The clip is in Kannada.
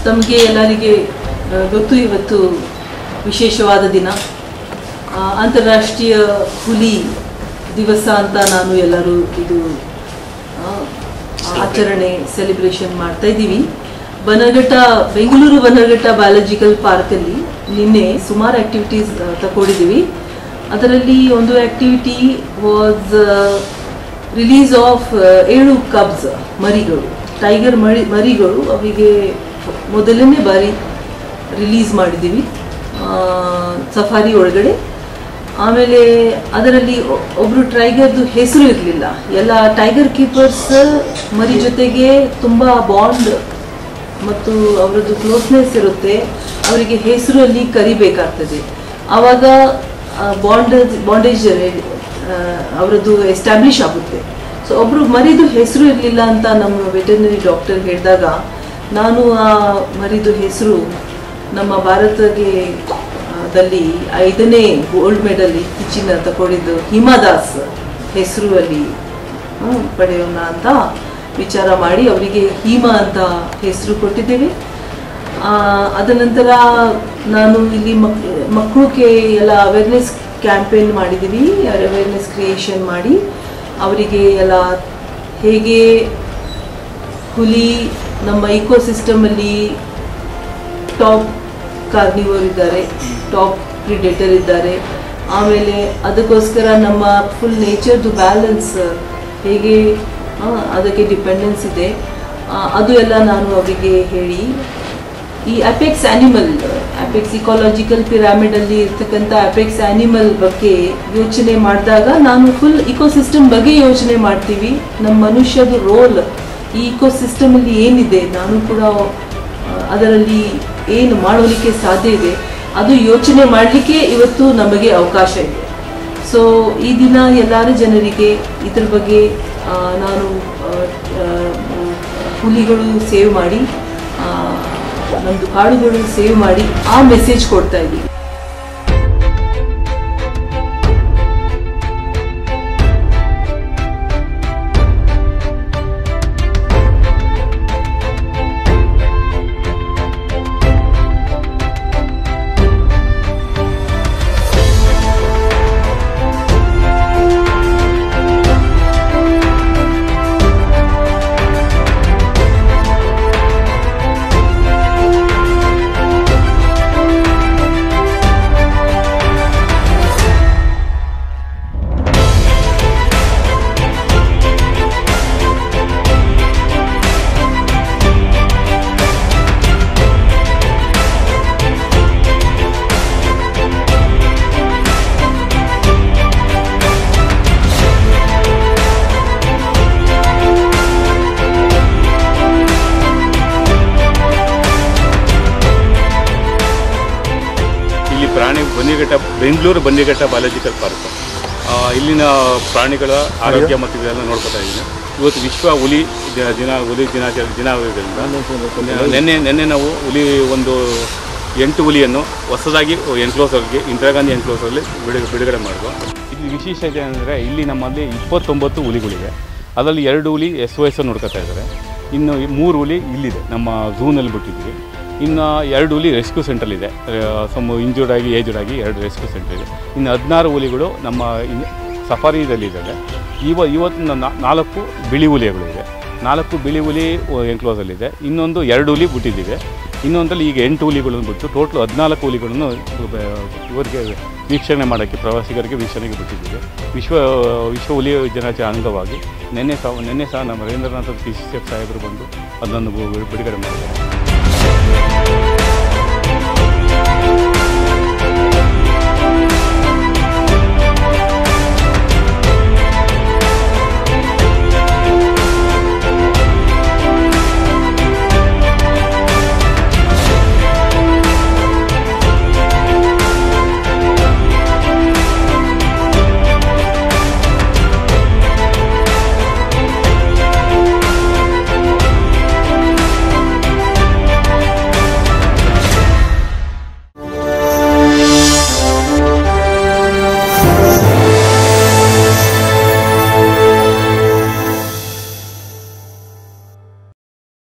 ತಮಗೆ ಎಲ್ಲರಿಗೆ ಆ, ಗೊತ್ತು ಇವತ್ತು ವಿಶೇಷವಾದ ದಿನ ಆ, ಅಂತಾರಾಷ್ಟ್ರೀಯ ಹುಲಿ ದಿವಸ ಅಂತ ನಾನು ಎಲ್ಲರೂ ಇದು ಆ, ಆಚರಣೆ ಸೆಲೆಬ್ರೇಷನ್ ಮಾಡ್ತಾ ಇದ್ದೀವಿ ಬನಘಟ್ಟ ಬೆಂಗಳೂರು ಬನಘಟ್ಟ ಬಯಾಲಜಿಕಲ್ ಪಾರ್ಕಲ್ಲಿ ನಿನ್ನೆ ಸುಮಾರು ಆ್ಯಕ್ಟಿವಿಟೀಸ್ ತಗೊಂಡಿದ್ದೀವಿ ಅದರಲ್ಲಿ ಒಂದು ಆ್ಯಕ್ಟಿವಿಟಿ ವಾಸ್ ರಿಲೀಸ್ ಆಫ್ ಏಳು ಕಬ್ಸ್ ಮರಿಗಳು ಟೈಗರ್ ಮರಿ ಮರಿಗಳು ಅವರಿಗೆ ಮೊದಲನೇ ಬಾರಿ ರಿಲೀಸ್ ಮಾಡಿದ್ದೀವಿ ಸಫಾರಿ ಒಳಗಡೆ ಆಮೇಲೆ ಅದರಲ್ಲಿ ಒ- ಒಬ್ರು ಟೈಗರ್ದು ಹೆಸರು ಇರಲಿಲ್ಲ ಎಲ್ಲ ಟೈಗರ್ ಕೀಪರ್ಸ್ ಮರಿ ಜೊತೆಗೆ ತುಂಬ ಬಾಂಡ್ ಮತ್ತು ಅವರದ್ದು ಕ್ಲೋಸ್ನೆಸ್ ಇರುತ್ತೆ ಅವರಿಗೆ ಹೆಸರು ಅಲ್ಲಿ ಕರಿಬೇಕಾಗ್ತದೆ ಆವಾಗ ಬಾಂಡೇಜ್ ಬಾಂಡೇಜ್ ಅವರದ್ದು ಎಸ್ಟಾಬ್ಲಿಷ್ ಆಗುತ್ತೆ ಸೊ ಒಬ್ರು ಮರಿದು ಹೆಸರು ಇರಲಿಲ್ಲ ಅಂತ ನಮ್ಮ ವೆಟರ್ನರಿ ಡಾಕ್ಟರ್ ಹೇಳಿದಾಗ ನಾನು ಆ ಮರಿದು ಹೆಸರು ನಮ್ಮ ಭಾರತಗೆ ಆ, ದಲ್ಲಿ ಐದನೇ ಗೋಲ್ಡ್ ಮೆಡಲ್ ಇತ್ತೀಚಿನ ತಗೊಂಡಿದ್ದು ಹಿಮಾದಾಸ್ ಹೆಸರು ಅಲ್ಲಿ ಆ, ಪಡೆಯೋಣ ಅಂತ ವಿಚಾರ ಮಾಡಿ ಅವರಿಗೆ ಹಿಮಾ ಅಂತ ಹೆಸರು ಕೊಟ್ಟಿದ್ದೇವೆ ಆ, ಅದ ನಂತರ ನಾನು ಇಲ್ಲಿ ಮಕ್ ಮಕ್ಕಳಿಗೆ ಎಲ್ಲ ಅವೇರ್ನೆಸ್ ಕ್ಯಾಂಪೇನ್ ಮಾಡಿದ್ದೀವಿ ಅವೇರ್ನೆಸ್ ಕ್ರಿಯೇಷನ್ ಮಾಡಿ ಅವರಿಗೆ ಎಲ್ಲ ಹೇಗೆ ಹುಲಿ ನಮ್ಮ ಇಕೋಸಿಸ್ಟಮಲ್ಲಿ ಟಾಪ್ ಕಾರ್ನಿವರ್ ಇದ್ದಾರೆ ಟಾಪ್ ಪ್ರಿಡೇಟರ್ ಇದ್ದಾರೆ ಆಮೇಲೆ ಅದಕ್ಕೋಸ್ಕರ ನಮ್ಮ ಫುಲ್ ನೇಚರ್ದು ಬ್ಯಾಲೆನ್ಸ್ ಹೇಗೆ ಆ, ಅದಕ್ಕೆ ಡಿಪೆಂಡೆನ್ಸ್ ಇದೆ ಆ, ಅದು ಎಲ್ಲ ನಾನು ಅವರಿಗೆ ಹೇಳಿ ಈ ಅಪೆಕ್ಸ್ ಆನಿಮಲ್ ಅಪೆಕ್ಸ್ ಇಕಾಲಜಿಕಲ್ ಪಿರಾಮಿಡಲ್ಲಿ ಇರ್ತಕ್ಕಂಥ ಅಪೆಕ್ಸ್ ಆನಿಮಲ್ ಬಗ್ಗೆ ಯೋಚನೆ ಮಾಡಿದಾಗ ನಾನು ಫುಲ್ ಇಕೋಸಿಸ್ಟಮ್ ಬಗ್ಗೆ ಯೋಚನೆ ಮಾಡ್ತೀವಿ ನಮ್ಮ ಮನುಷ್ಯದ ರೋಲ್ ಈ ಇಕೋಸಿಸ್ಟಮಲ್ಲಿ ಏನಿದೆ ನಾನು ಕೂಡ ಆ, ಅದರಲ್ಲಿ ಏನು ಮಾಡೋಲಿಕ್ಕೆ ಸಾಧ್ಯ ಇದೆ ಅದು ಯೋಚನೆ ಮಾಡಲಿಕ್ಕೆ ಇವತ್ತು ನಮಗೆ ಅವಕಾಶ ಇದೆ ಸೊ ಈ ದಿನ ಎಲ್ಲರ ಜನರಿಗೆ ಇದ್ರ ಬಗ್ಗೆ ಆ, ನಾನು ಆ, ಆ, ಹುಲಿಗಳು ಸೇವ್ ಮಾಡಿ ಆ, ನಮ್ದು ಕಾಡುಗಳು ಸೇವ್ ಮಾಡಿ ಆ ಮೆಸೇಜ್ ಕೊಡ್ತಾ ಇದ್ದೀವಿ ಇಲ್ಲಿ ಪ್ರಾಣಿ ಬನ್ನಿಘಟ್ಟ ಬೆಂಗಳೂರು ಬನ್ನಿಘಟ್ಟ ಬಯಾಲಜಿಕಲ್ ಪಾರ್ಕ್ ಆ, ಇಲ್ಲಿನ ಪ್ರಾಣಿಗಳ ಆರೋಗ್ಯ ಮತ್ತು ಇದೆಲ್ಲ ನೋಡ್ಕೊತಾ ಇದ್ದೀನಿ ಇವತ್ತು ವಿಶ್ವ ಹುಲಿ ದ- ದಿನ ಹುಲಿ ದಿನಾಚರಣೆ ದಿನ ಆಗಿರೋದ್ರಿಂದ ನಿನ್ನೆ ನಿನ್ನೆ ನಾವು ಹುಲಿ ಒಂದು ಎಂಟು ಹುಲಿಯನ್ನು ಹೊಸದಾಗಿ ಎನ್ಕ್ಲೋಸರ್ಗೆ ಇಂದಿರಾ ಗಾಂಧಿ ಎನ್ಕ್ಲೋಸಲ್ಲಿ ಬಿಡು ಬಿಡುಗಡೆ ಮಾಡಿದ್ರು ಇಲ್ಲಿ ವಿಶೇಷತೆ ಅಂದರೆ ಇಲ್ಲಿ ನಮ್ಮಲ್ಲಿ ಇಪ್ಪತ್ತೊಂಬತ್ತು ಹುಲಿಗಳಿವೆ ಅದರಲ್ಲಿ ಎರಡು ಹುಲಿ ಎಸ್ ಒ ಎಸ್ ನೋಡ್ಕೊತಾ ಇದ್ದಾರೆ ಇನ್ನು ಈ ಮೂರು ಹುಲಿ ಇಲ್ಲಿದೆ ನಮ್ಮ ಝೂನಲ್ಲಿ ಬಿಟ್ಟಿದ್ವಿ ಇನ್ನು ಎರಡು ಹುಲಿ ರೆಸ್ಕ್ಯೂ ಸೆಂಟ್ರಲ್ಲಿದೆ ಸಮ್ ಇಂಜೂರ್ಡ್ ಆಗಿ ಏಜುಡ್ ಆಗಿ ಎರಡು ರೆಸ್ಕ್ಯೂ ಸೆಂಟರ್ ಇದೆ ಇನ್ನು ಹದಿನಾರು ಹುಲಿಗಳು ನಮ್ಮ ಇನ್- ಸಫಾರಿದಲ್ಲಿದ್ದಾವೆ ಇವ ಇವತ್ತು ನಾ- ನಾಲ್ಕು ಬಿಳಿ ಹುಲಿಗಳಿವೆ ನಾಲ್ಕು ಬಿಳಿ ಹುಲಿ ಎನ್ಕ್ಲೋಸಲ್ಲಿದೆ ಇನ್ನೊಂದು ಎರಡು ಹುಲಿ ಬಿಟ್ಟಿದ್ದೀವಿ ಇನ್ನೊಂದಲ್ಲಿ ಈಗ ಎಂಟು ಹುಲಿಗಳನ್ನು ಬಿಟ್ಟು ಟೋಟಲ್ ಹದಿನಾಲ್ಕು ಹುಲಿಗಳನ್ನು ಬ- ಇವರಿಗೆ ವೀಕ್ಷಣೆ ಮಾಡೋಕ್ಕೆ ಪ್ರವಾಸಿಗರಿಗೆ ವೀಕ್ಷಣೆಗೆ ಬಿಟ್ಟಿದ್ದೀವಿ ವಿಶ್ವ ವಿಶ್ವ ಹುಲಿ ದಿನಾಚರಣೆ ಅಂಗವಾಗಿ ನಿನ್ನೆ ಸಹ ನಿನ್ನೆ ಸಹ ನಮ್ಮ ನರೇಂದ್ರನಾಥ್ ಪಿ ಸಿ ಎಫ್ ಸಾಹೇಬರು ಬಂದು ಅದನ್ನು ಬಿಡುಗಡೆ ಮಾಡಿದ್ದಾರೆ